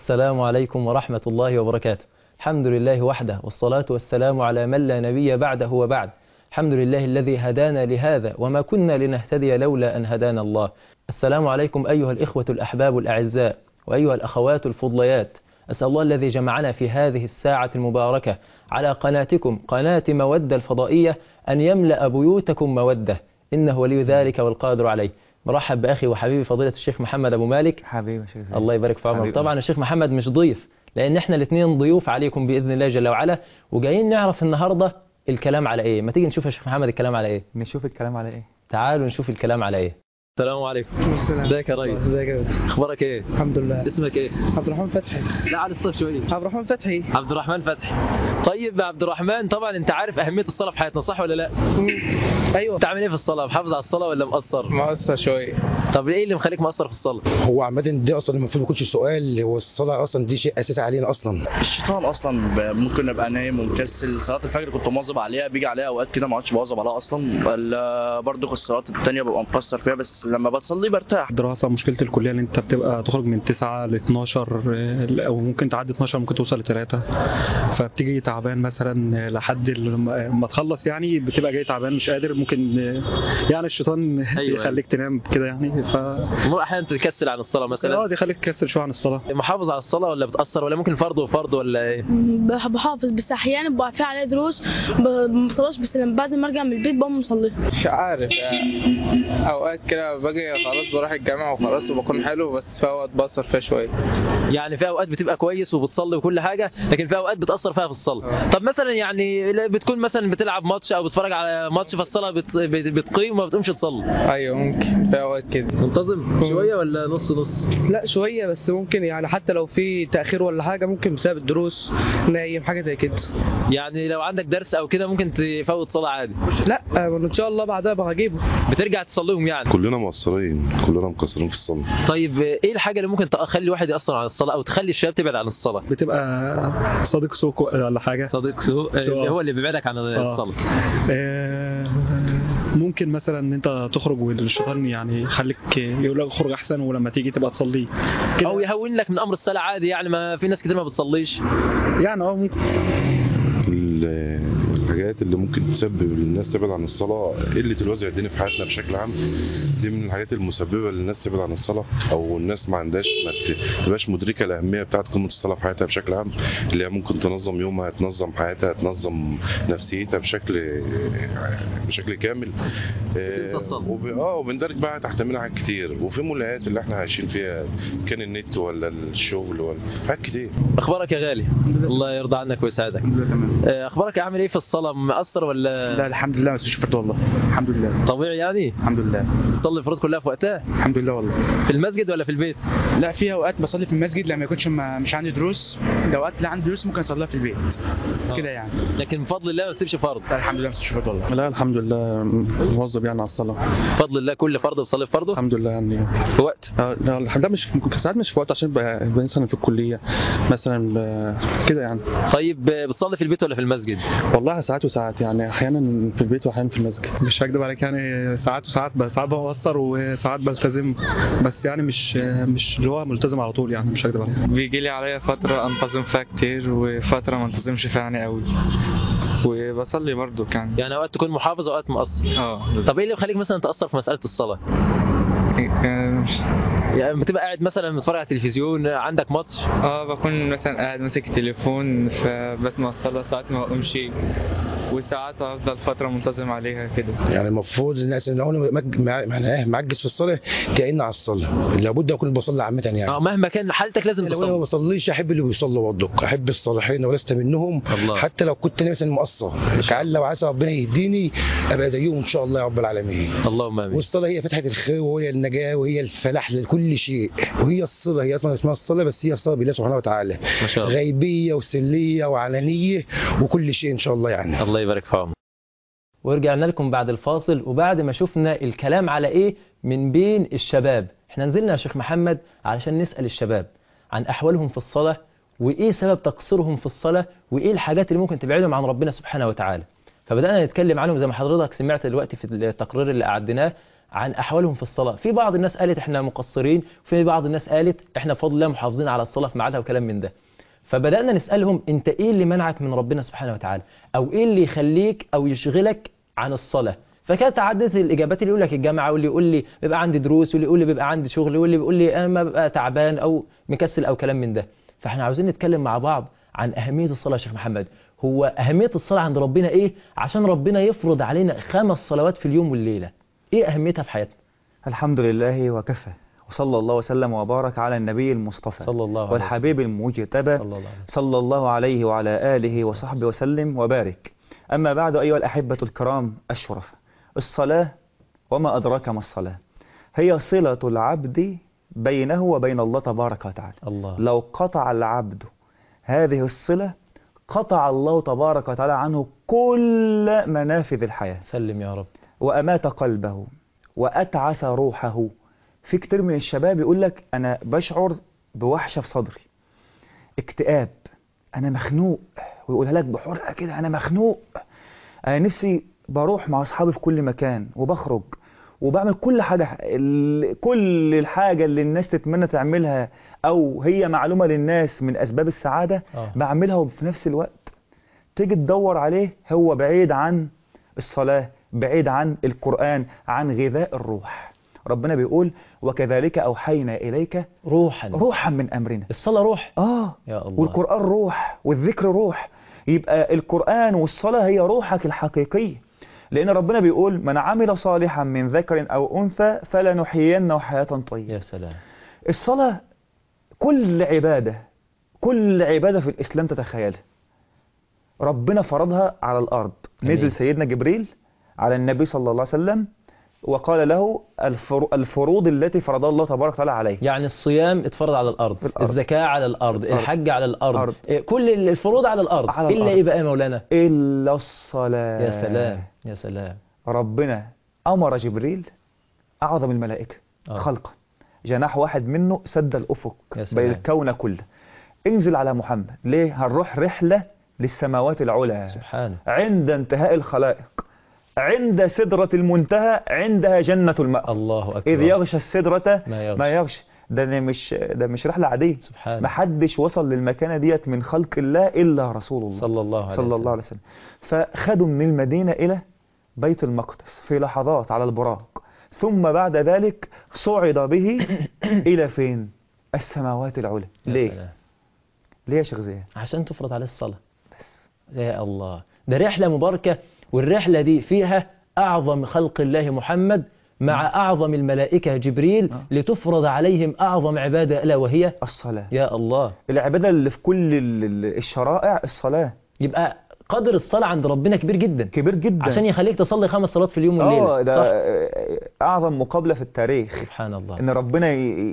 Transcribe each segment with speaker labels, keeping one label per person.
Speaker 1: السلام عليكم ورحمة الله وبركاته الحمد لله وحده والصلاة والسلام على من لا نبي بعده وبعد الحمد لله الذي هدانا لهذا وما كنا لنهتدي لولا أن هدانا الله السلام عليكم أيها الإخوة الأحباب الأعزاء وأيها الأخوات الفضليات أسأل الله الذي جمعنا في هذه الساعة المباركة على قناتكم قناة مودة الفضائية أن يملأ بيوتكم مودة إنه ولي ذلك والقادر عليه مرحب بأخي وحبيبي فضيلة الشيخ محمد أبو مالك
Speaker 2: حبيبي يا شيخ زيد.
Speaker 1: الله يبارك في عمرك
Speaker 2: حبيبي.
Speaker 1: طبعا الشيخ محمد مش ضيف لأن احنا الاثنين ضيوف عليكم بإذن الله جل وعلا وجايين نعرف النهاردة الكلام على إيه ما تيجي نشوف يا شيخ محمد الكلام على إيه
Speaker 2: نشوف الكلام على ايه
Speaker 1: تعالوا نشوف الكلام على إيه السلام عليكم
Speaker 3: السلام
Speaker 1: ازيك يا ريس
Speaker 3: ازيك يا ولد؟
Speaker 1: اخبارك ايه
Speaker 3: الحمد لله
Speaker 1: اسمك ايه
Speaker 3: عبد الرحمن فتحي
Speaker 1: لا عاد الصف شويه
Speaker 3: عبد الرحمن فتحي
Speaker 1: عبد الرحمن فتحي طيب يا عبد الرحمن طبعا انت عارف اهميه الصلاه في حياتنا صح ولا لا
Speaker 3: ايوه
Speaker 1: انت عامل ايه في الصلاه محافظ على الصلاه ولا مقصر
Speaker 3: مقصر شويه
Speaker 1: طب ايه اللي مخليك مقصر في الصلاه
Speaker 4: هو عامة دي اصلا المفروض ما يكونش سؤال هو الصلاة اصلا دي شيء اساسي علينا اصلا
Speaker 5: الشيطان اصلا ب- ممكن ابقى نايم ومكسل صلاه الفجر كنت مواظب عليها بيجي عليها اوقات كده ما عادش بواظب عليها اصلا ال- برضه الصلاه التانيه ببقى مقصر فيها بس لما بتصلي برتاح
Speaker 6: الدراسة مشكلة الكلية ان انت بتبقى تخرج من 9 ل 12 آه، او ممكن تعدي 12 ممكن توصل ل 3 فبتيجي تعبان مثلا لحد لما ما تخلص يعني بتبقى جاي تعبان مش قادر ممكن آه، يعني الشيطان
Speaker 1: أيوة.
Speaker 6: يخليك تنام كده يعني ف
Speaker 1: مو احيانا تكسل عن الصلاه مثلا
Speaker 6: اه يخليك تكسر شويه عن الصلاة
Speaker 1: محافظ على الصلاه ولا بتاثر ولا ممكن فرض وفرض ولا ايه
Speaker 7: بح- بحافظ بس احيانا بقى في عليا دروس ب- ما بصلاش بس لما بعد ما ارجع من البيت بقوم مصلي
Speaker 3: مش عارف يعني اوقات كده باجي خلاص بروح الجامعه وخلاص وبكون حلو بس في اوقات بقصر فيها شويه
Speaker 1: يعني في اوقات بتبقى كويس وبتصلي وكل حاجه لكن في اوقات بتاثر فيها في الصلاه طب مثلا يعني لا- بتكون مثلا بتلعب ماتش او بتتفرج على ماتش فالصلاه بت... بت- بتقيم وما بتقومش تصلي
Speaker 3: ايوه ممكن في اوقات كده
Speaker 1: منتظم شويه ولا نص نص
Speaker 8: لا شوية بس ممكن يعني حتى لو في تأخير ولا حاجة ممكن بسبب الدروس نايم حاجة زي كده
Speaker 1: يعني لو عندك درس او كده ممكن تفوت صلاه عادي
Speaker 8: لا آه، ان شاء الله بعدها بقى هجيبه
Speaker 1: بترجع تصليهم يعني
Speaker 9: كلنا مقصرين كلنا مقصرين في الصلاة
Speaker 1: طيب ايه الحاجه اللي ممكن تخلي الواحد ياثر على الصلاه او تخلي الشباب تبعد عن الصلاه
Speaker 6: بتبقى صديق سوق ولا حاجة
Speaker 1: صديق سوء
Speaker 6: سوء.
Speaker 1: هو اللي بيبعدك عن الصلاه
Speaker 6: آه، ممكن مثلا ان انت تخرج والشيطان يعني يخليك يقول لك اخرج احسن ولما تيجي تبقى تصلي كده.
Speaker 1: او يهون لك من امر الصلاه عادي يعني ما في ناس كتير ما بتصليش
Speaker 6: يعني اه ممكن
Speaker 9: ال- الحاجات اللي ممكن تسبب للناس تبعد عن الصلاة قلة الوازع الديني في حياتنا بشكل عام دي من الحاجات المسببة للناس تبعد عن الصلاة أو الناس ما عندهاش ما ت- تبقاش مدركة الأهمية بتاعت قيمة الصلاة في حياتها بشكل عام اللي هي ممكن تنظم يومها تنظم حياتها تنظم نفسيتها بشكل بشكل كامل
Speaker 1: تنسى الصلاة.
Speaker 9: وب... اه وبندرج بقى تحت منها حاجات كتير وفي ملاهيات اللي احنا عايشين فيها كان النت ولا الشغل ولا حاجات كتير
Speaker 1: اخبارك يا غالي الله يرضى عنك ويسعدك آه، اخبارك عامل ايه في الصلاه مأثر ولا
Speaker 2: لا الحمد لله ما اسمش فرد والله الحمد لله
Speaker 1: طبيعي يعني
Speaker 2: الحمد لله
Speaker 1: تصلي الفروض كلها في وقتها
Speaker 2: الحمد لله والله
Speaker 1: في المسجد ولا في البيت
Speaker 2: لا في اوقات بصلي في المسجد لما يكونش ما مش عندي دروس اوقات لا عندي دروس ممكن اصليها في البيت كده يعني
Speaker 1: لكن بفضل الله ما تسيبش فرض
Speaker 2: لا الحمد لله ما اسمش فرد والله
Speaker 6: لا الحمد لله مواظب يعني على الصلاة
Speaker 1: بفضل الله كل فرض بتصلي في فرضه
Speaker 6: الحمد لله يعني
Speaker 1: في وقت
Speaker 6: آه، لا الحمد لله مش في ساعات مش في وقت عشان بقى بقى مثلا في الكلية مثلا ب- كده يعني
Speaker 1: طيب آه، بتصلي في البيت ولا في المسجد
Speaker 6: والله ساعات وساعات يعني احيانا في البيت واحيانا في المسجد مش هكدب عليك يعني ساعات وساعات بس ساعات بقصر وساعات بلتزم بس يعني مش مش اللي هو ملتزم على طول يعني مش هكدب عليك
Speaker 10: بيجي لي عليا فترة انتظم فيها كتير وفترة ما انتظمش فيها يعني قوي وبصلي برضو كان
Speaker 1: يعني اوقات تكون محافظ واوقات مقصر
Speaker 10: اه
Speaker 1: طب ايه اللي يخليك مثلا تاثر في مساله الصلاه
Speaker 10: يعني مش-
Speaker 1: يعني بتبقى قاعد مثلا بتتفرج على التلفزيون عندك ماتش
Speaker 10: اه بكون مثلا قاعد ماسك التليفون فبسمع الصلاة ساعات ما بقومش وساعات افضل فترة منتظم عليها كده
Speaker 4: يعني المفروض الناس اللي هو مج- مع- معناه ايه معجز في الصلاة تعين على الصلاة لابد اكون بصلي عامة يعني
Speaker 1: اه مهما كان حالتك لازم
Speaker 4: لو انا ما
Speaker 1: تصلي
Speaker 4: بصليش احب اللي بيصلوا برضك احب الصالحين ولست منهم
Speaker 1: الله.
Speaker 4: حتى لو كنت انا مثلا مقصر لعل وعسى ربنا يهديني ابقى زيهم ان شاء الله يا رب العالمين
Speaker 1: اللهم امين
Speaker 4: والصلاة هي فتحة الخير وهي النجاة وهي الفلاح لكل شيء وهي الصلة هي اصلا اسمها الصلاة بس هي الصلاة بالله سبحانه وتعالى
Speaker 1: ما شاء الله
Speaker 4: غيبية وسلية وعلنية وكل شيء ان شاء الله يعني
Speaker 1: الله يبارك في عمرك ورجعنا لكم بعد الفاصل وبعد ما شفنا الكلام على ايه من بين الشباب احنا نزلنا يا شيخ محمد علشان نسأل الشباب عن احوالهم في الصلاة وايه سبب تقصيرهم في الصلاة وايه الحاجات اللي ممكن تبعدهم عن ربنا سبحانه وتعالى فبدأنا نتكلم عنهم زي ما حضرتك سمعت دلوقتي في التقرير اللي قعدناه عن احوالهم في الصلاه في بعض الناس قالت احنا مقصرين وفي بعض الناس قالت احنا بفضل الله محافظين على الصلاه في ميعادها وكلام من ده فبدانا نسالهم انت ايه اللي منعك من ربنا سبحانه وتعالى او ايه اللي يخليك او يشغلك عن الصلاه فكانت عدت الاجابات اللي يقول لك الجامعه واللي يقول لي بيبقى عندي دروس واللي يقول لي بيبقى عندي شغل واللي بيقول لي انا ما ببقى تعبان او مكسل او كلام من ده فاحنا عاوزين نتكلم مع بعض عن اهميه الصلاه يا شيخ محمد هو اهميه الصلاه عند ربنا ايه عشان ربنا يفرض علينا خمس صلوات في اليوم والليله ايه اهميتها في حياتنا
Speaker 11: الحمد لله وكفى وصلى الله وسلم وبارك على النبي المصطفى
Speaker 1: صلى الله عليه
Speaker 11: والحبيب المجتبى
Speaker 1: صلى الله عليه وسلم.
Speaker 11: صلى الله عليه وعلى آله وصحبه وسلم وبارك أما بعد أيها الأحبة الكرام الشرف الصلاة وما أدراك ما الصلاة هي صلة العبد بينه وبين الله تبارك وتعالى
Speaker 1: الله
Speaker 11: لو قطع العبد هذه الصلة قطع الله تبارك وتعالى عنه كل منافذ الحياة
Speaker 1: سلم يا رب
Speaker 11: وأمات قلبه وأتعس روحه في كتير من الشباب يقول لك أنا بشعر بوحشة في صدري اكتئاب أنا مخنوق ويقولها لك بحرقة كده أنا مخنوق أنا نفسي بروح مع أصحابي في كل مكان وبخرج وبعمل كل حاجة ال- كل الحاجة اللي الناس تتمنى تعملها أو هي معلومة للناس من أسباب السعادة
Speaker 1: آه.
Speaker 11: بعملها وفي نفس الوقت تيجي تدور عليه هو بعيد عن الصلاة بعيد عن القرآن عن غذاء الروح ربنا بيقول وكذلك أوحينا إليك
Speaker 1: روحا
Speaker 11: روحا من أمرنا
Speaker 1: الصلاه روح
Speaker 11: آه
Speaker 1: يا الله
Speaker 11: والقرآن روح والذكر روح يبقى القرآن والصلاة هي روحك الحقيقية لأن ربنا بيقول من عمل صالحا من ذكر أو أنثى فلنحيينه حياة طيبة
Speaker 1: يا سلام
Speaker 11: الصلاة كل عبادة كل عبادة في الإسلام تتخيلها ربنا فرضها على الأرض
Speaker 1: جميل.
Speaker 11: نزل سيدنا جبريل على النبي صلى الله عليه وسلم وقال له الفرو- الفروض التي فرضها الله تبارك وتعالى عليه
Speaker 1: يعني الصيام اتفرض على الارض
Speaker 11: الأرض.
Speaker 1: الزكاه على الارض
Speaker 11: الأرض.
Speaker 1: الحج على الارض
Speaker 11: الأرض.
Speaker 1: إيه، كل الفروض على الارض
Speaker 11: على
Speaker 1: الا
Speaker 11: الأرض.
Speaker 1: ايه بقى يا مولانا
Speaker 11: إلا الصلاة
Speaker 1: يا سلام يا سلام
Speaker 11: ربنا أمر جبريل أعظم الملائكة
Speaker 1: آه.
Speaker 11: خلقا جناح واحد منه سد الأفق
Speaker 1: يا سلام.
Speaker 11: بين الكون كله انزل على محمد ليه هنروح رحلة للسماوات العلى
Speaker 1: سبحانه
Speaker 11: عند انتهاء الخلائق عند سدرة المنتهى عندها جنة المأوى
Speaker 1: الله اكبر
Speaker 11: إذ يغشى السدرة
Speaker 1: ما يغشى.
Speaker 11: ما يغشى ده ده مش ده مش رحلة عادية
Speaker 1: سبحانه
Speaker 11: محدش وصل للمكانة ديت من خلق الله إلا رسول الله
Speaker 1: صلى الله عليه
Speaker 11: صلى
Speaker 1: وسلم.
Speaker 11: الله عليه وسلم فخدوا من المدينة إلى بيت المقدس في لحظات على البراق ثم بعد ذلك صعد به إلى فين السماوات العلى
Speaker 1: يا
Speaker 11: ليه
Speaker 1: سلام.
Speaker 11: ليه يا شيخ زياد
Speaker 1: عشان تفرض عليه الصلاة بس يا الله ده رحلة مباركة والرحلة دي فيها أعظم خلق الله محمد مع أعظم الملائكة جبريل
Speaker 11: آه.
Speaker 1: لتفرض عليهم أعظم عبادة ألا وهي
Speaker 11: الصلاة
Speaker 1: يا الله
Speaker 11: العبادة اللي في كل ال- ال- الشرائع الصلاة
Speaker 1: يبقى قدر الصلاة عند ربنا كبير جدا
Speaker 11: كبير جدا
Speaker 1: عشان يخليك تصلي خمس صلوات في اليوم
Speaker 11: اه
Speaker 1: والليلة
Speaker 11: ده
Speaker 1: صح
Speaker 11: أعظم مقابلة في التاريخ
Speaker 1: سبحان الله
Speaker 11: ان ربنا ي-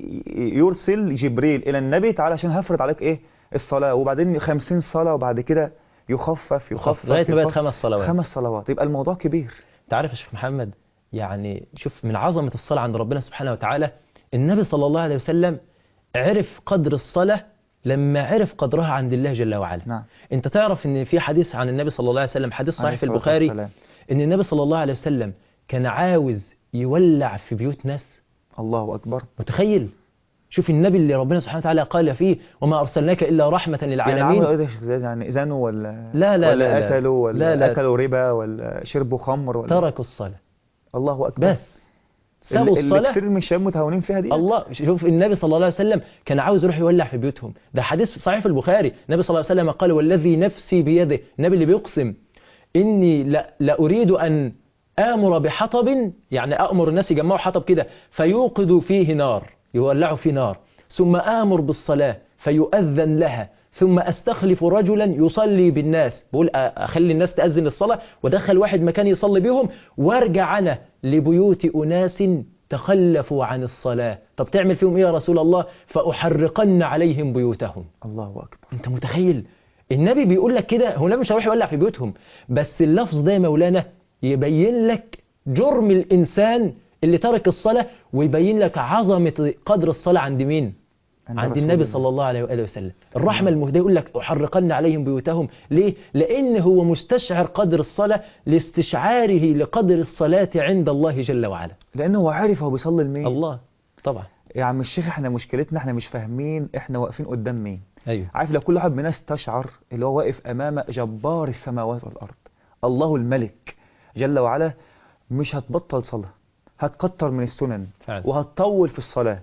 Speaker 11: ي- يرسل جبريل الى النبي تعالى عشان هفرض عليك ايه الصلاه وبعدين 50 صلاه وبعد كده يخفف يخفف
Speaker 1: لغاية ما بقت
Speaker 11: يخفف.
Speaker 1: خمس صلوات
Speaker 11: خمس صلوات يبقى الموضوع كبير
Speaker 1: انت عارف يا شيخ محمد يعني شوف من عظمة الصلاة عند ربنا سبحانه وتعالى النبي صلى الله عليه وسلم عرف قدر الصلاة لما عرف قدرها عند الله جل وعلا
Speaker 11: نعم
Speaker 1: انت تعرف ان في حديث عن النبي صلى الله عليه وسلم حديث
Speaker 11: عليه
Speaker 1: صحيح في
Speaker 11: الصلاة
Speaker 1: البخاري
Speaker 11: والسلام.
Speaker 1: ان النبي صلى الله عليه وسلم كان عاوز يولع في بيوت ناس
Speaker 11: الله اكبر
Speaker 1: متخيل شوف النبي اللي ربنا سبحانه وتعالى قال فيه وما ارسلناك الا رحمة
Speaker 11: يعني
Speaker 1: للعالمين
Speaker 11: عملوا ايه ده يا شيخ زياد يعني زانوا ولا
Speaker 1: لا لا
Speaker 11: ولا
Speaker 1: لا لا.
Speaker 11: قتلوا ولا
Speaker 1: لا لا.
Speaker 11: اكلوا ربا ولا شربوا خمر ولا
Speaker 1: تركوا الصلاة
Speaker 11: الله اكبر
Speaker 1: بس سابوا
Speaker 11: اللي- اللي
Speaker 1: الصلاة
Speaker 11: كتير من الشباب متهاونين فيها دي
Speaker 1: الله شوف النبي صلى الله عليه وسلم كان عاوز يروح يولع في بيوتهم ده حديث صحيح في البخاري النبي صلى الله عليه وسلم قال والذي نفسي بيده النبي اللي بيقسم إني لا, لا أريد أن آمر بحطب يعني أأمر الناس يجمعوا حطب كده فيوقدوا فيه نار يولعوا فيه نار ثم آمر بالصلاة فيؤذن لها ثم أستخلف رجلا يصلي بالناس بقول أ- أخلي الناس تأذن الصلاة ودخل واحد مكان يصلي بيهم وارجع أنا لبيوت أناس تخلفوا عن الصلاة طب تعمل فيهم إيه يا رسول الله فأحرقن عليهم بيوتهم
Speaker 11: الله اكبر
Speaker 1: انت متخيل النبي بيقول لك كده هو النبي مش هيروح يولع في بيوتهم بس اللفظ ده يا مولانا يبين لك جرم الإنسان اللي ترك الصلاة ويبين لك عظمة قدر الصلاة عند مين
Speaker 11: عند
Speaker 1: عند
Speaker 11: رسول
Speaker 1: النبي
Speaker 11: الله.
Speaker 1: صلى الله عليه وآله وسلم الرحمة المهدية يقول لك أحرقن عليهم بيوتهم ليه؟ لأن هو مستشعر قدر الصلاة لاستشعاره لقدر الصلاة عند الله جل وعلا
Speaker 11: لانه هو عارف هو بيصلي لمين
Speaker 1: الله طبعا
Speaker 11: يا عم الشيخ احنا مشكلتنا احنا مش فاهمين احنا واقفين قدام مين
Speaker 1: أيوه
Speaker 11: عارف لو كل واحد مننا استشعر اللي هو واقف امام جبار السماوات والارض الله الملك جل وعلا مش هتبطل صلاة هتكتر من السنن
Speaker 1: فعلا.
Speaker 11: وهتطول في الصلاة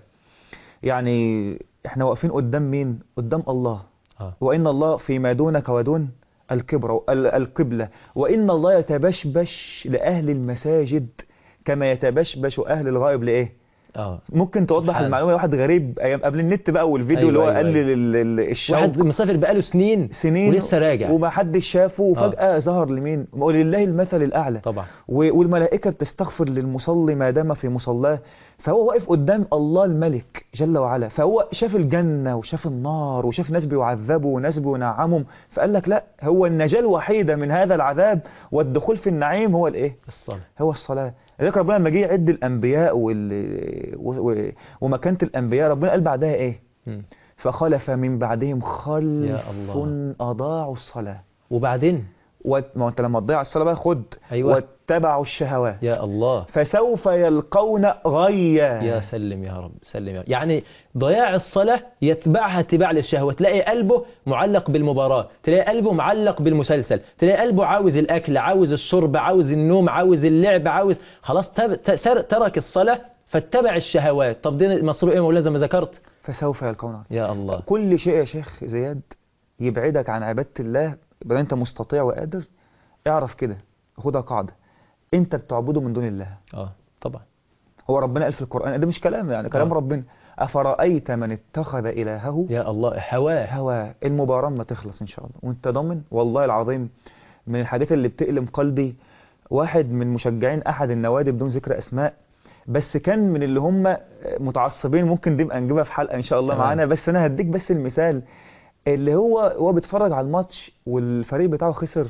Speaker 11: يعني احنا واقفين قدام مين قدام الله
Speaker 1: آه.
Speaker 11: وإن الله فيما دونك ودون الكبر ال- القبلة وإن الله يتبشبش لأهل المساجد كما يتبشبش أهل الغائب لإيه
Speaker 1: آه
Speaker 11: ممكن توضح
Speaker 1: سبحان.
Speaker 11: المعلومة لواحد غريب أيام قبل النت بقى والفيديو
Speaker 1: أيوة،
Speaker 11: اللي هو
Speaker 1: أيوة،
Speaker 11: قال
Speaker 1: أيوة.
Speaker 11: ال- ال- الشوق
Speaker 1: واحد مسافر بقاله سنين
Speaker 11: سنين
Speaker 1: ولسه راجع
Speaker 11: وما حدش شافه وفجأة ظهر لمين ولله المثل الأعلى
Speaker 1: طبعا
Speaker 11: و- والملائكة بتستغفر للمصلي ما دام في مصلاه فهو واقف قدام الله الملك جل وعلا فهو شاف الجنة وشاف النار وشاف ناس بيعذبوا وناس بينعمهم فقال لك لا هو النجاة الوحيدة من هذا العذاب والدخول في النعيم هو الايه
Speaker 1: الصلاة
Speaker 11: هو الصلاة لذلك ربنا لما جه يعد الأنبياء وال... و... و... ومكانة الأنبياء ربنا قال بعدها ايه
Speaker 1: مم.
Speaker 11: فخلف من بعدهم خلف
Speaker 1: يا الله.
Speaker 11: أضاعوا الصلاة
Speaker 1: وبعدين
Speaker 11: و... ما هو انت لما تضيع الصلاة بقى خد
Speaker 1: أيوة.
Speaker 11: واتبعوا الشهوات
Speaker 1: يا الله
Speaker 11: فسوف يلقون غيا
Speaker 1: يا سلم يا رب سلم يا رب. يعني ضياع الصلاة يتبعها اتباع للشهوة تلاقي قلبه معلق بالمباراة تلاقي قلبه معلق بالمسلسل تلاقي قلبه عاوز الأكل عاوز الشرب عاوز النوم عاوز اللعب عاوز خلاص تب... ت- سر- ترك الصلاة فاتبع الشهوات طب دي مصروف ايه يا مولانا زي ما ذكرت
Speaker 11: فسوف يلقون غيا
Speaker 1: يا الله
Speaker 11: كل شيء يا شيخ زياد يبعدك عن عبادة الله يبقى انت مستطيع وقادر اعرف كده خدها قاعدة انت بتعبده من دون الله
Speaker 1: اه طبعا
Speaker 11: هو ربنا قال في القرآن ده مش كلام يعني كلام
Speaker 1: آه.
Speaker 11: ربنا أفرأيت من اتخذ إلهه
Speaker 1: يا الله هواه
Speaker 11: هواه المباراة ما تخلص إن شاء الله وأنت ضامن والله العظيم من الحاجات اللي بتألم قلبي واحد من مشجعين أحد النوادي بدون ذكر أسماء بس كان من اللي هم متعصبين ممكن دي نبقى نجيبها في حلقة إن شاء الله
Speaker 1: تمام.
Speaker 11: معانا بس أنا هديك بس المثال اللي هو هو بيتفرج على الماتش والفريق بتاعه خسر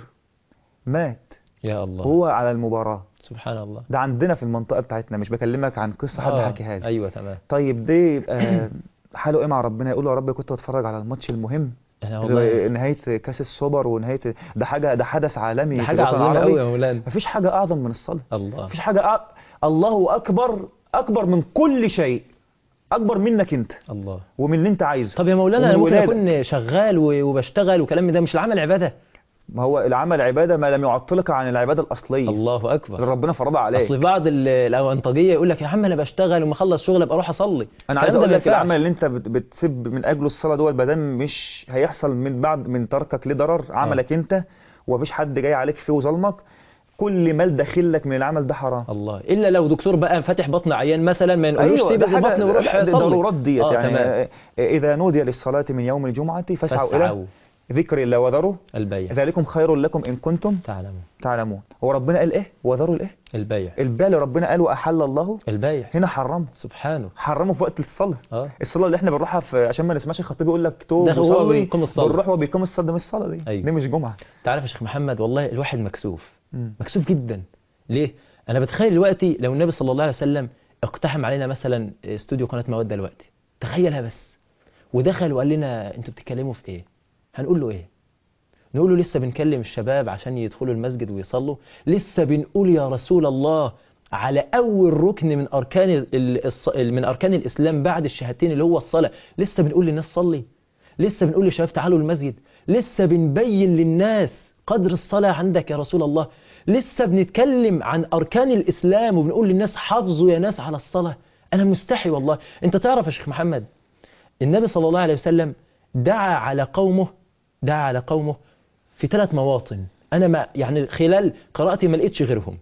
Speaker 11: مات
Speaker 1: يا الله
Speaker 11: هو على المباراة
Speaker 1: سبحان الله
Speaker 11: ده عندنا في المنطقة بتاعتنا مش بكلمك عن قصة حد
Speaker 1: آه،
Speaker 11: حكيها لي
Speaker 1: ايوه تمام
Speaker 11: طيب دي يبقى حاله ايه مع ربنا يقول له يا رب كنت بتفرج على الماتش المهم
Speaker 1: انا والله
Speaker 11: نهاية كاس السوبر ونهاية ده حاجة ده حدث عالمي
Speaker 1: ده
Speaker 11: في
Speaker 1: حاجة
Speaker 11: الوطن
Speaker 1: عظيمة
Speaker 11: العربي.
Speaker 1: قوي يا مولانا
Speaker 11: مفيش حاجة أعظم من الصلاة
Speaker 1: الله
Speaker 11: مفيش حاجة أع... الله أكبر أكبر من كل شيء أكبر منك أنت
Speaker 1: الله
Speaker 11: ومن اللي أنت عايزه
Speaker 1: طب يا مولانا انا
Speaker 11: ومن
Speaker 1: ممكن
Speaker 11: ولادك.
Speaker 1: اكون شغال و- وبشتغل وكلام من ده مش العمل عبادة
Speaker 11: ما هو العمل عبادة ما لم يعطلك عن العبادة الأصلية
Speaker 1: الله اكبر
Speaker 11: اللي ربنا فرضها عليك
Speaker 1: اصل بعض ال- الاونطاجيه يقول لك يا عم انا بشتغل وما اخلص شغل ابقى اروح اصلي
Speaker 11: انا عايز
Speaker 1: الكلام ده
Speaker 11: اقول
Speaker 1: ما
Speaker 11: لك
Speaker 1: ينفعش.
Speaker 11: العمل اللي انت بت- بتسب من اجله الصلاه دول بدل مش هيحصل من بعد من تركك لضرر عملك انت ومفيش حد جاي عليك فيه وظلمك كل مال داخل لك من العمل ده حرام
Speaker 1: الله الا لو دكتور بقى فاتح بطن عيان مثلا ما نقولوش
Speaker 11: ايوه
Speaker 1: سيب
Speaker 11: ده حاجه
Speaker 1: البطن وروح
Speaker 11: لا، دي
Speaker 1: صلي
Speaker 11: ضرورات ديت
Speaker 1: آه،
Speaker 11: يعني
Speaker 1: تمام.
Speaker 11: آه، اذا نودي للصلاه من يوم الجمعه فاسعوا الى
Speaker 1: فاسعوا
Speaker 11: ذكر الله وذروا
Speaker 1: البيع
Speaker 11: ذلكم خير لكم ان كنتم
Speaker 1: تعلمون
Speaker 11: تعلمون هو ربنا قال ايه وذروا الايه
Speaker 1: البيع
Speaker 11: البيع اللي ربنا قال واحل الله
Speaker 1: البيع
Speaker 11: هنا حرمه
Speaker 1: سبحانه
Speaker 11: حرمه في وقت الصلاه
Speaker 1: اه
Speaker 11: الصلاه اللي احنا بنروحها في عشان ما نسمعش الخطيب يقول لك توب
Speaker 1: ده هو
Speaker 11: وصلي
Speaker 1: بيقوم الصلاة.
Speaker 11: بنروح وهو بيقوم الصلاه ده مش الصلاه دي
Speaker 1: أيوة.
Speaker 11: دي مش جمعه
Speaker 1: تعرف يا شيخ محمد والله الواحد مكسوف
Speaker 11: مم.
Speaker 1: مكسوف جدا ليه انا بتخيل دلوقتي لو النبي صلى الله عليه وسلم اقتحم علينا مثلا استوديو قناه موده دلوقتي تخيلها بس ودخل وقال لنا انتوا بتتكلموا في ايه هنقول له ايه نقول له لسه بنكلم الشباب عشان يدخلوا المسجد ويصلوا لسه بنقول يا رسول الله على اول ركن من اركان ال- الص- من اركان الاسلام بعد الشهادتين اللي هو الصلاه لسه بنقول للناس صلي لسه بنقول للشباب تعالوا المسجد لسه بنبين للناس قدر الصلاة عندك يا رسول الله لسه بنتكلم عن أركان الإسلام وبنقول للناس حافظوا يا ناس على الصلاة أنا مستحي والله أنت تعرف يا شيخ محمد النبي صلى الله عليه وسلم دعا على قومه دعا على قومه في ثلاث مواطن أنا ما يعني خلال قراءتي ما لقيتش غيرهم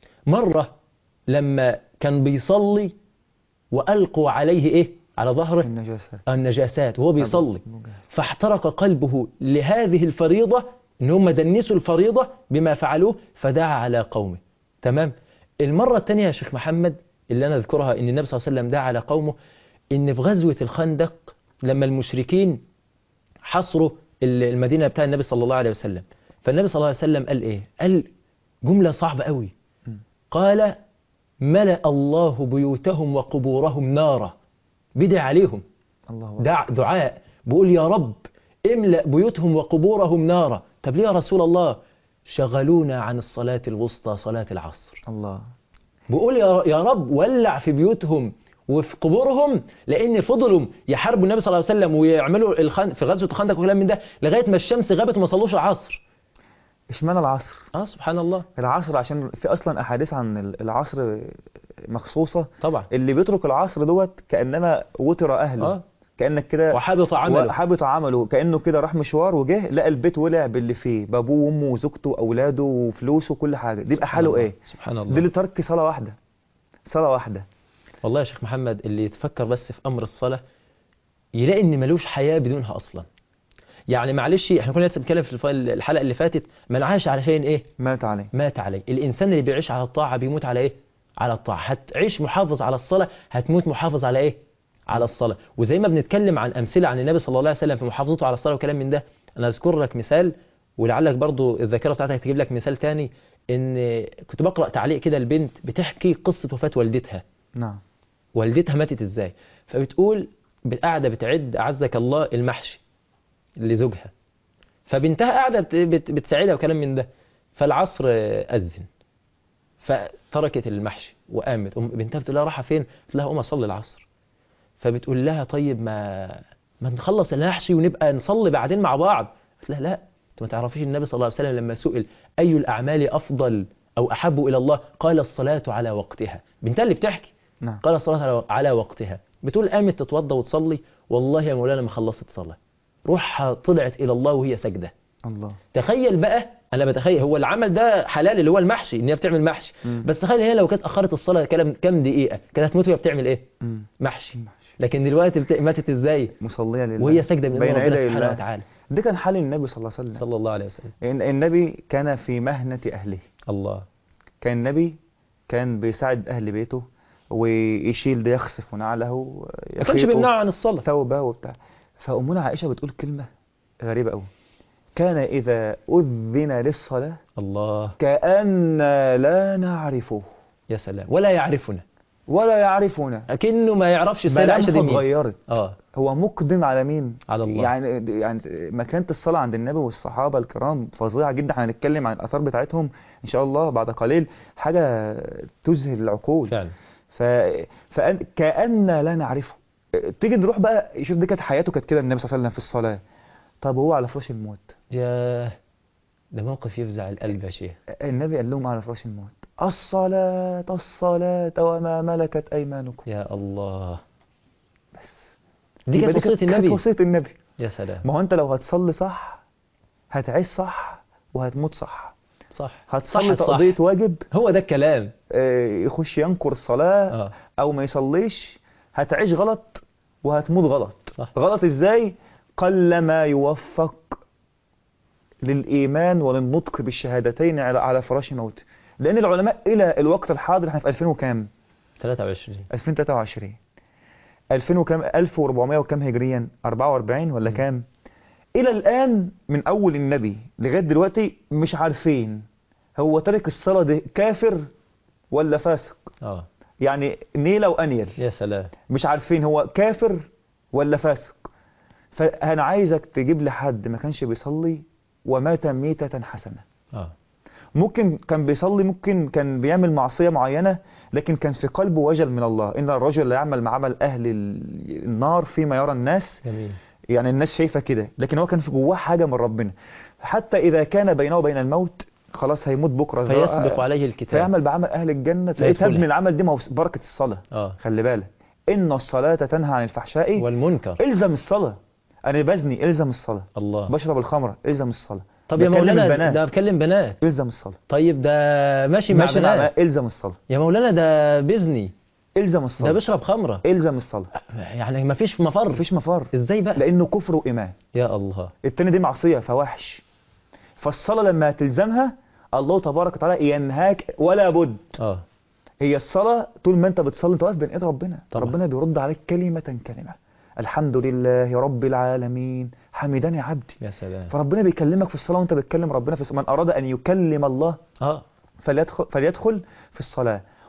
Speaker 1: مرة لما كان بيصلي وألقوا عليه إيه على ظهره
Speaker 11: النجاسات
Speaker 1: النجاسات وهو بيصلي فاحترق قلبه لهذه الفريضة ان هم دنسوا الفريضة بما فعلوه فدعا على قومه تمام المرة الثانية يا شيخ محمد اللي أنا أذكرها إن النبي صلى الله عليه وسلم دعا على قومه إن في غزوة الخندق لما المشركين حصروا ال- المدينة بتاع النبي صلى الله عليه وسلم فالنبي صلى الله عليه وسلم قال إيه قال جملة صعبة قوي قال ملأ الله بيوتهم وقبورهم نارا بدع عليهم
Speaker 11: الله أكبر.
Speaker 1: دع دعاء بيقول يا رب املأ بيوتهم وقبورهم نارا طب ليه يا رسول الله شغلونا عن الصلاة الوسطى صلاة العصر
Speaker 11: الله
Speaker 1: بيقول يا يا رب ولع في بيوتهم وفي قبورهم لان فضلوا يحاربوا النبي صلى الله عليه وسلم ويعملوا الخن... في غزوه الخندق وكلام من ده لغايه ما الشمس غابت وما صلوش العصر
Speaker 11: اشمعنى العصر
Speaker 1: اه سبحان الله
Speaker 11: العصر عشان في اصلا احاديث عن ال- العصر مخصوصه
Speaker 1: طبعا
Speaker 11: اللي بيترك العصر دوت كانما وتر اهله
Speaker 1: اه
Speaker 11: كانك كده
Speaker 1: وحبط عمله
Speaker 11: وحبط عمله كانه كده راح مشوار وجه لقى البيت ولع باللي فيه بابوه وامه وزوجته واولاده وفلوسه وكل حاجه دي يبقى حاله
Speaker 1: الله.
Speaker 11: ايه
Speaker 1: سبحان
Speaker 11: دي
Speaker 1: الله
Speaker 11: اللي ترك صلاه واحده صلاه واحده
Speaker 1: والله يا شيخ محمد اللي يتفكر بس في امر الصلاه يلاقي ان ملوش حياه بدونها اصلا يعني معلش احنا كنا لسه بنتكلم في الف- الحلقه اللي فاتت من عاش على شيء ايه
Speaker 11: مات عليه
Speaker 1: مات عليه الانسان اللي بيعيش على الطاعه بيموت على ايه على الطاعه هتعيش محافظ على الصلاه هتموت محافظ على ايه على الصلاه وزي ما بنتكلم عن امثله عن النبي صلى الله عليه وسلم في محافظته على الصلاه وكلام من ده انا اذكر لك مثال ولعلك برضو الذاكره بتاعتك تجيب لك مثال تاني ان كنت بقرا تعليق كده البنت بتحكي قصه وفاه والدتها
Speaker 11: نعم
Speaker 1: والدتها ماتت ازاي فبتقول قاعده بتعد اعزك الله المحشي لزوجها فبنتها قاعده بت- بت- بتساعدها وكلام من ده فالعصر آه، اذن فتركت المحشي وقامت أم بنتها بتقول لها رايحه فين؟ قالت لها قوم اصلي العصر فبتقول لها طيب ما ما نخلص المحشي ونبقى نصلي بعدين مع بعض قالت لها لا انت ما تعرفيش النبي صلى الله عليه وسلم لما سئل اي الاعمال افضل او احب الى الله قال الصلاه على وقتها بنتها اللي بتحكي
Speaker 11: نعم
Speaker 1: قال الصلاة على- على وقتها بتقول قامت تتوضى وتصلي والله يا مولانا ما خلصت صلاة روحها طلعت إلى الله وهي سجدة
Speaker 11: الله
Speaker 1: تخيل بقى أنا بتخيل هو العمل ده حلال اللي هو المحشي إن هي بتعمل محشي
Speaker 11: مم.
Speaker 1: بس تخيل هي لو كانت أخرت الصلاة كلام كام دقيقة كانت هتموت وهي بتعمل إيه؟
Speaker 11: مم.
Speaker 1: محشي لكن دلوقتي بت- ماتت إزاي؟
Speaker 11: مصليه لله
Speaker 1: وهي ساجدة من
Speaker 11: بين
Speaker 1: ربنا
Speaker 11: يدي
Speaker 1: سبحانه
Speaker 11: الله.
Speaker 1: وتعالى
Speaker 11: ده كان حال النبي صلى الله عليه وسلم
Speaker 1: صلى الله عليه وسلم
Speaker 11: إن- النبي كان في مهنة أهله
Speaker 1: الله
Speaker 11: كان النبي كان بيساعد أهل بيته ويشيل ده يخسف نعله
Speaker 1: ما كانش بيمنعه عن الصلاة
Speaker 11: ثوبه وبتاع فأمنا عائشة بتقول كلمة غريبة أوي كان إذا أذن للصلاة
Speaker 1: الله
Speaker 11: كأن لا نعرفه
Speaker 1: يا سلام ولا يعرفنا
Speaker 11: ولا يعرفنا
Speaker 1: أكنه ما يعرفش السيدة عائشة دي
Speaker 11: ملامحه
Speaker 1: مين
Speaker 11: اتغيرت
Speaker 1: اه
Speaker 11: هو مقدم على مين؟
Speaker 1: على الله
Speaker 11: يعني يعني مكانة الصلاة عند النبي والصحابة الكرام فظيعة جدا هنتكلم عن الآثار بتاعتهم إن شاء الله بعد قليل حاجة تذهل العقول
Speaker 1: فعلا
Speaker 11: ف... فأن... كأن لا نعرفه تيجي نروح بقى شوف دي كانت حياته كانت كده النبي صلى الله عليه وسلم في الصلاة طب هو على فراش الموت
Speaker 1: يا ده موقف يفزع القلب يا شيخ
Speaker 11: النبي قال لهم على فراش الموت الصلاة الصلاة وما ملكت أيمانكم
Speaker 1: يا الله دي
Speaker 11: يبقى
Speaker 1: كانت وصية
Speaker 11: كانت
Speaker 1: النبي
Speaker 11: وصية النبي
Speaker 1: يا سلام
Speaker 11: ما هو أنت لو هتصلي صح هتعيش صح وهتموت صح
Speaker 1: صح
Speaker 11: هتصلي
Speaker 1: صح، صح.
Speaker 11: تقضية واجب
Speaker 1: هو ده الكلام
Speaker 11: آه، يخش ينكر الصلاة
Speaker 1: اه
Speaker 11: أو ما يصليش هتعيش غلط وهتموت غلط
Speaker 1: صح.
Speaker 11: غلط إزاي قلما يوفق للإيمان وللنطق بالشهادتين على على فراش موته لأن العلماء إلى الوقت الحاضر احنا في 2000 وكام
Speaker 1: 23
Speaker 11: 2023 2000 وكام 1400 وكام هجريا 44 ولا
Speaker 1: مم.
Speaker 11: كام إلى الآن من أول النبي لغاية دلوقتي مش عارفين هو ترك الصلاة ده كافر ولا فاسق
Speaker 1: اه
Speaker 11: يعني نيلة وأنيل
Speaker 1: يا سلام
Speaker 11: مش عارفين هو كافر ولا فاسق فأنا عايزك تجيب لي حد ما كانش بيصلي ومات ميتة حسنة
Speaker 1: اه
Speaker 11: ممكن كان بيصلي ممكن كان بيعمل معصية معينة لكن كان في قلبه وجل من الله إن الرجل لا يعمل معمل أهل ال- النار فيما يرى الناس
Speaker 1: جميل
Speaker 11: يعني الناس شايفة كده لكن هو كان في جواه حاجة من ربنا حتى إذا كان بينه وبين الموت خلاص هيموت بكرة
Speaker 1: فيسبق عليه الكتاب
Speaker 11: فيعمل بعمل أهل الجنة تلاقيه
Speaker 1: فيدخلها.
Speaker 11: تاب من العمل دي ما هو بركة الصلاة
Speaker 1: اه
Speaker 11: خلي بالك إن الصلاة تنهى عن الفحشاء
Speaker 1: والمنكر
Speaker 11: الزم الصلاة أنا بزني الزم الصلاة
Speaker 1: الله
Speaker 11: بشرب الخمرة الزم الصلاة
Speaker 1: طب يا
Speaker 11: بكلم
Speaker 1: مولانا
Speaker 11: البنات.
Speaker 1: ده بكلم بنات
Speaker 11: الزم الصلاة
Speaker 1: طيب ده ماشي مع
Speaker 11: ماشي مع
Speaker 1: بنات
Speaker 11: الزم الصلاة
Speaker 1: يا مولانا ده بيزني
Speaker 11: الزم
Speaker 1: ده
Speaker 11: الصلاة
Speaker 1: بيشرب خمرة
Speaker 11: الزم الصلاة
Speaker 1: يعني ما فيش مفر
Speaker 11: مفيش مفر
Speaker 1: ازاي بقى
Speaker 11: لأنه كفر وإيمان
Speaker 1: يا الله
Speaker 11: التاني دي معصية فواحش فالصلاة لما تلزمها الله تبارك وتعالى ينهاك ولا بد
Speaker 1: اه
Speaker 11: هي الصلاة طول ما انت بتصلي انت واقف بين ايد ربنا
Speaker 1: طبعا.
Speaker 11: ربنا بيرد عليك كلمة كلمة الحمد لله رب العالمين حمدني عبدي
Speaker 1: يا سلام
Speaker 11: فربنا بيكلمك في الصلاة وانت بتكلم ربنا في الصلاة من أراد أن يكلم الله
Speaker 1: اه
Speaker 11: فليدخل, فليدخل في الصلاة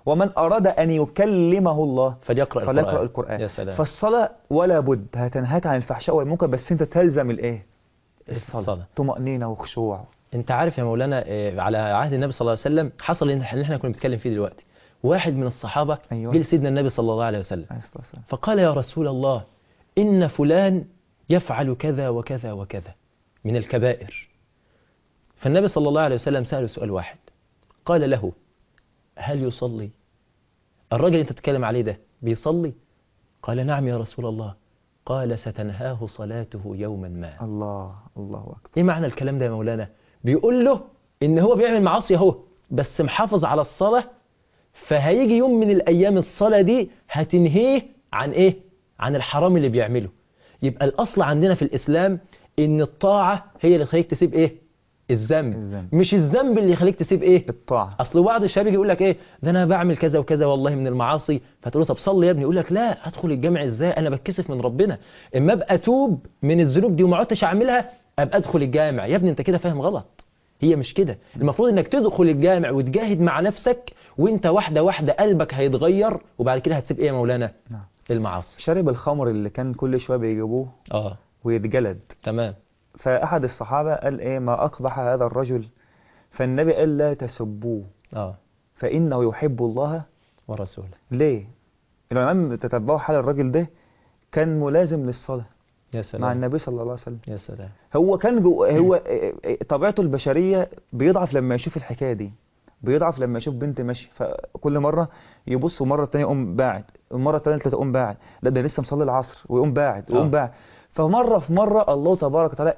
Speaker 11: ومن أراد أن يكلمه الله
Speaker 1: فليقرأ
Speaker 11: فليقرأ
Speaker 1: القرآن
Speaker 11: القرآن
Speaker 1: يا سلام
Speaker 11: فالصلاة ولا بد هتنهاك عن الفحشاء والمنكر بس أنت تلزم الإيه؟ الصلاة
Speaker 1: الصلاة.
Speaker 11: طمأنينة وخشوع
Speaker 1: انت عارف يا مولانا آه، على عهد النبي صلى الله عليه وسلم حصل اللي احنا اللي احنا كنا بنتكلم فيه دلوقتي واحد من الصحابة
Speaker 11: أيوة.
Speaker 1: جه لسيدنا النبي صلى الله عليه وسلم
Speaker 11: عليه الصلاة والسلام.
Speaker 1: فقال يا رسول الله إن فلان يفعل كذا وكذا وكذا من الكبائر فالنبي صلى الله عليه وسلم سأله سؤال واحد قال له هل يصلي الراجل اللي انت تتكلم عليه ده بيصلي قال نعم يا رسول الله قال ستنهاه صلاته يوما ما
Speaker 11: الله الله أكبر
Speaker 1: ايه معنى الكلام ده يا مولانا بيقول له ان هو بيعمل معاصي اهو بس محافظ على الصلاة فهيجي يوم من الايام الصلاة دي هتنهيه عن ايه عن الحرام اللي بيعمله يبقى الاصل عندنا في الاسلام ان الطاعة هي اللي تخليك تسيب ايه الذنب
Speaker 11: الذنب.
Speaker 1: مش الذنب اللي يخليك تسيب ايه
Speaker 11: الطاعة
Speaker 1: اصل بعض الشباب يجي يقول لك ايه ده انا بعمل كذا وكذا والله من المعاصي فتقول له طب صلي يا ابني يقول لك لا ادخل الجامع ازاي انا بتكسف من ربنا اما ابقى اتوب من الذنوب دي وما عدتش اعملها ابقى ادخل الجامع يا ابني انت كده فاهم غلط هي مش كده المفروض انك تدخل الجامع وتجاهد مع نفسك وانت واحده واحده قلبك هيتغير وبعد كده هتسيب ايه يا مولانا
Speaker 11: نعم.
Speaker 1: المعاصي
Speaker 11: شارب الخمر اللي كان كل شوية بيجيبوه
Speaker 1: اه
Speaker 11: ويتجلد
Speaker 1: تمام
Speaker 11: فأحد الصحابة قال إيه ما أقبح هذا الرجل فالنبي قال لا تسبوه
Speaker 1: اه
Speaker 11: فإنه يحب الله
Speaker 1: ورسوله
Speaker 11: ليه العلماء تتبعوا حال الراجل ده كان ملازم للصلاة
Speaker 1: يا
Speaker 11: مع
Speaker 1: سلام
Speaker 11: النبي صلى الله عليه وسلم
Speaker 1: يا سلام
Speaker 11: هو كان جو هو إيه إيه طبيعته البشرية بيضعف لما يشوف الحكاية دي بيضعف لما يشوف بنت ماشي فكل مرة يبص ومرة التانية يقوم باعد المرة التانية تلاته يقوم باعد لا ده لسه مصلي العصر ويقوم باعد ويقوم
Speaker 1: آه.
Speaker 11: باعد فمرة في مرة الله تبارك وتعالى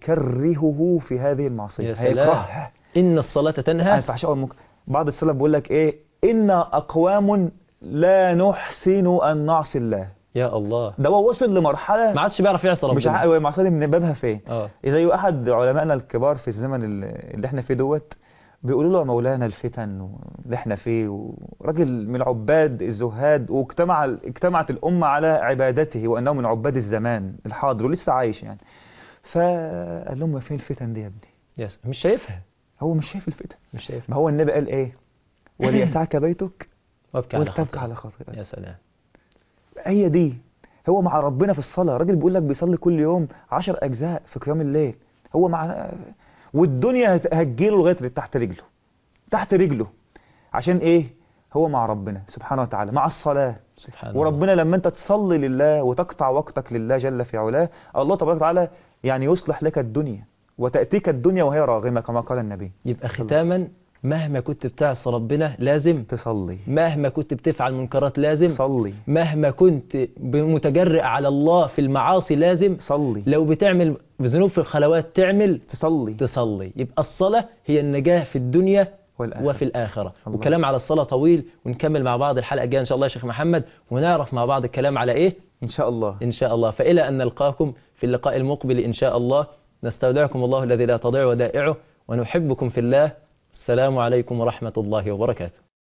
Speaker 11: سيكرهه في هذه المعصية
Speaker 1: يا سلام
Speaker 11: هيكرهها
Speaker 1: ان الصلاة
Speaker 11: عن
Speaker 1: تنهى
Speaker 11: الفحشاء والمنكر بعض السلف بيقول لك ايه إن أقوام لا نحسن أن نعصي الله
Speaker 1: يا الله
Speaker 11: ده هو وصل لمرحلة
Speaker 1: ما عادش بيعرف يعصي ربنا
Speaker 11: مش عارف المعصية دي من بابها فين
Speaker 1: اه
Speaker 11: زي احد علمائنا الكبار في الزمن ال- اللي احنا فيه دوت بيقولوا له يا مولانا الفتن اللي احنا فيه وراجل من العباد الزهاد واجتمع اجتمعت الامه على عبادته وانه من عباد الزمان الحاضر ولسه عايش يعني فقال لهم فين الفتن دي يا ابني
Speaker 1: يس مش شايفها
Speaker 11: هو مش شايف الفتن
Speaker 1: مش شايفها
Speaker 11: ما هو النبي قال ايه وليسعك بيتك
Speaker 1: وابكي على
Speaker 11: وتبكى
Speaker 1: خاطرك
Speaker 11: على خاطرك
Speaker 1: يا سلام
Speaker 11: هي دي هو مع ربنا في الصلاة راجل بيقول لك بيصلي كل يوم عشر أجزاء في قيام الليل هو مع والدنيا هت- هتجيله لغاية تحت رجله تحت رجله عشان إيه هو مع ربنا سبحانه وتعالى مع الصلاة
Speaker 1: سبحان الله
Speaker 11: وربنا لما أنت تصلي لله وتقطع وقتك لله جل في علاه الله تبارك وتعالى يعني يصلح لك الدنيا وتأتيك الدنيا وهي راغمة كما قال النبي
Speaker 1: يبقى ختاما مهما كنت بتعصي ربنا لازم
Speaker 11: تصلي
Speaker 1: مهما كنت بتفعل منكرات لازم
Speaker 11: صلي
Speaker 1: مهما كنت متجرئ على الله في المعاصي لازم
Speaker 11: صلي
Speaker 1: لو بتعمل ذنوب في الخلوات تعمل
Speaker 11: تصلي
Speaker 1: تصلي يبقى الصلاة هي النجاة في الدنيا
Speaker 11: والآخرة.
Speaker 1: وفي الآخرة
Speaker 11: الله.
Speaker 1: وكلام على الصلاة طويل ونكمل مع بعض الحلقة الجاية إن شاء الله يا شيخ محمد ونعرف مع بعض الكلام على إيه
Speaker 11: إن شاء الله
Speaker 1: إن شاء الله فإلى أن نلقاكم في اللقاء المقبل إن شاء الله نستودعكم الله الذي لا تضيع ودائعه ونحبكم في الله السلام عليكم ورحمة الله وبركاته